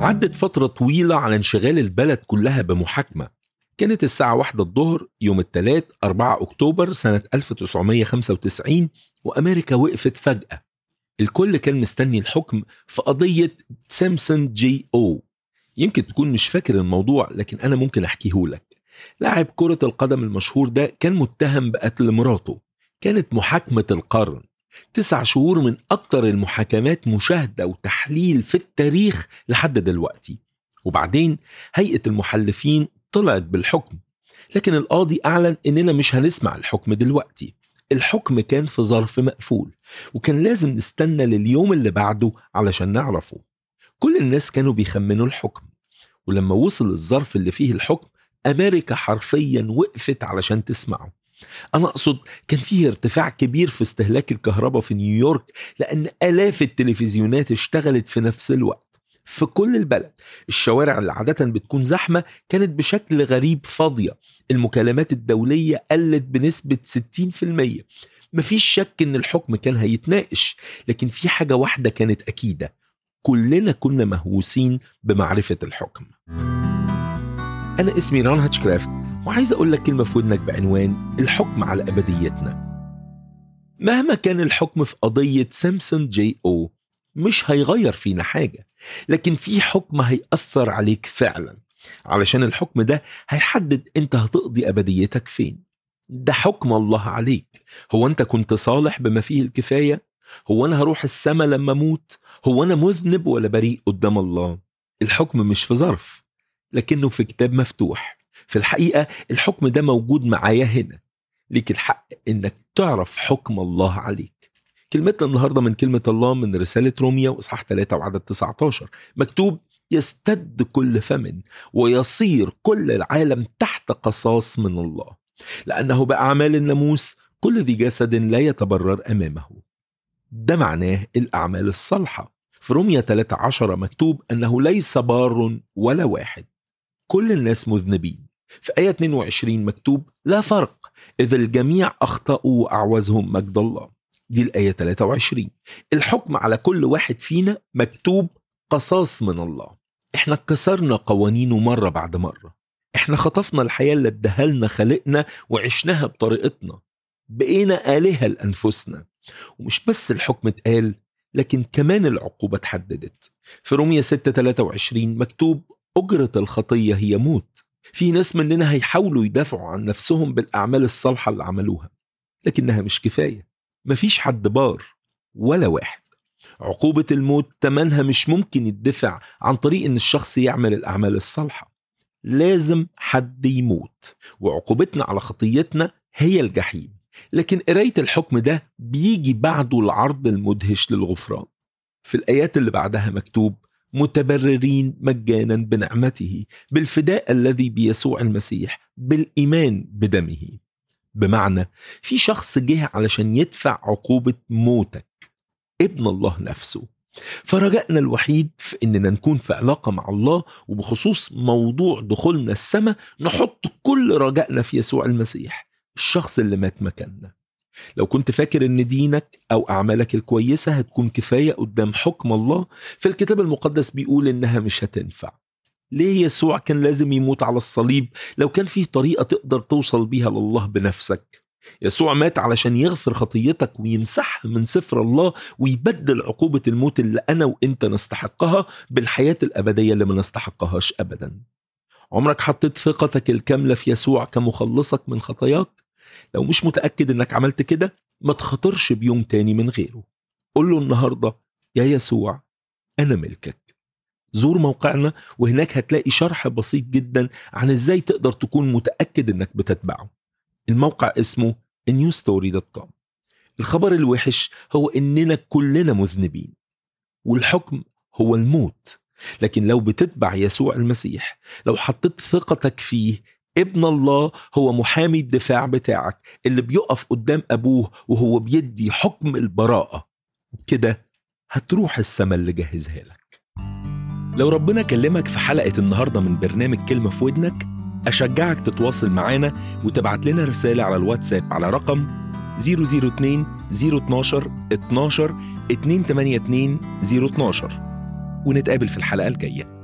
عدت فترة طويلة على انشغال البلد كلها بمحاكمة كانت الساعة واحدة الظهر يوم الثلاث 4 أكتوبر سنة 1995 وأمريكا وقفت فجأة الكل كان مستني الحكم في قضية سامسون جي أو يمكن تكون مش فاكر الموضوع لكن أنا ممكن أحكيه لك لاعب كرة القدم المشهور ده كان متهم بقتل مراته كانت محاكمة القرن تسع شهور من أكتر المحاكمات مشاهدة وتحليل في التاريخ لحد دلوقتي وبعدين هيئة المحلفين طلعت بالحكم لكن القاضي أعلن إننا مش هنسمع الحكم دلوقتي الحكم كان في ظرف مقفول وكان لازم نستنى لليوم اللي بعده علشان نعرفه كل الناس كانوا بيخمنوا الحكم ولما وصل الظرف اللي فيه الحكم أمريكا حرفيا وقفت علشان تسمعه أنا أقصد كان فيه ارتفاع كبير في استهلاك الكهرباء في نيويورك لأن آلاف التلفزيونات اشتغلت في نفس الوقت في كل البلد الشوارع اللي عادة بتكون زحمة كانت بشكل غريب فاضية المكالمات الدولية قلت بنسبة 60% مفيش شك ان الحكم كان هيتناقش لكن في حاجة واحدة كانت أكيدة كلنا كنا مهووسين بمعرفة الحكم أنا اسمي ران هاتشكرافت وعايز أقول لك كلمة في ودنك بعنوان الحكم على أبديتنا مهما كان الحكم في قضية سامسون جي أو مش هيغير فينا حاجة لكن في حكم هيأثر عليك فعلا علشان الحكم ده هيحدد انت هتقضي أبديتك فين ده حكم الله عليك هو انت كنت صالح بما فيه الكفاية هو انا هروح السما لما اموت هو انا مذنب ولا بريء قدام الله الحكم مش في ظرف لكنه في كتاب مفتوح في الحقيقة الحكم ده موجود معايا هنا ليك الحق انك تعرف حكم الله عليك كلمتنا النهارده من كلمة الله من رسالة روميا وإصحاح 3 وعدد 19 مكتوب يستد كل فم ويصير كل العالم تحت قصاص من الله لأنه بأعمال الناموس كل ذي جسد لا يتبرر أمامه ده معناه الأعمال الصالحة في روميا 13 مكتوب أنه ليس بار ولا واحد كل الناس مذنبين في آية 22 مكتوب لا فرق إذ الجميع أخطأوا وأعوزهم مجد الله دي الآية 23 الحكم على كل واحد فينا مكتوب قصاص من الله احنا كسرنا قوانينه مرة بعد مرة احنا خطفنا الحياة اللي ادهلنا خلقنا وعشناها بطريقتنا بقينا آلهة لأنفسنا ومش بس الحكم اتقال لكن كمان العقوبة اتحددت في رومية 6 23 مكتوب أجرة الخطية هي موت في ناس مننا هيحاولوا يدافعوا عن نفسهم بالأعمال الصالحة اللي عملوها لكنها مش كفاية مفيش حد بار ولا واحد عقوبة الموت تمنها مش ممكن يدفع عن طريق ان الشخص يعمل الأعمال الصالحة لازم حد يموت وعقوبتنا على خطيتنا هي الجحيم لكن قراية الحكم ده بيجي بعده العرض المدهش للغفران في الآيات اللي بعدها مكتوب متبررين مجانا بنعمته بالفداء الذي بيسوع المسيح بالإيمان بدمه بمعنى في شخص جه علشان يدفع عقوبة موتك ابن الله نفسه فرجائنا الوحيد في اننا نكون في علاقه مع الله وبخصوص موضوع دخولنا السماء نحط كل رجائنا في يسوع المسيح الشخص اللي مات مكاننا لو كنت فاكر ان دينك او اعمالك الكويسه هتكون كفايه قدام حكم الله فالكتاب المقدس بيقول انها مش هتنفع ليه يسوع كان لازم يموت على الصليب لو كان فيه طريقه تقدر توصل بيها لله بنفسك يسوع مات علشان يغفر خطيتك ويمسحها من سفر الله ويبدل عقوبة الموت اللي أنا وإنت نستحقها بالحياة الأبدية اللي ما نستحقهاش أبدا عمرك حطيت ثقتك الكاملة في يسوع كمخلصك من خطاياك؟ لو مش متأكد إنك عملت كده ما تخاطرش بيوم تاني من غيره قول له النهاردة يا يسوع أنا ملكك زور موقعنا وهناك هتلاقي شرح بسيط جدا عن ازاي تقدر تكون متأكد انك بتتبعه الموقع اسمه newstory.com الخبر الوحش هو اننا كلنا مذنبين والحكم هو الموت لكن لو بتتبع يسوع المسيح لو حطيت ثقتك فيه ابن الله هو محامي الدفاع بتاعك اللي بيقف قدام ابوه وهو بيدي حكم البراءه وبكده هتروح السما اللي جهزها لك لو ربنا كلمك في حلقه النهارده من برنامج كلمه في ودنك أشجعك تتواصل معانا وتبعت لنا رسالة على الواتساب على رقم 002 012 12 282 012 ونتقابل في الحلقة الجاية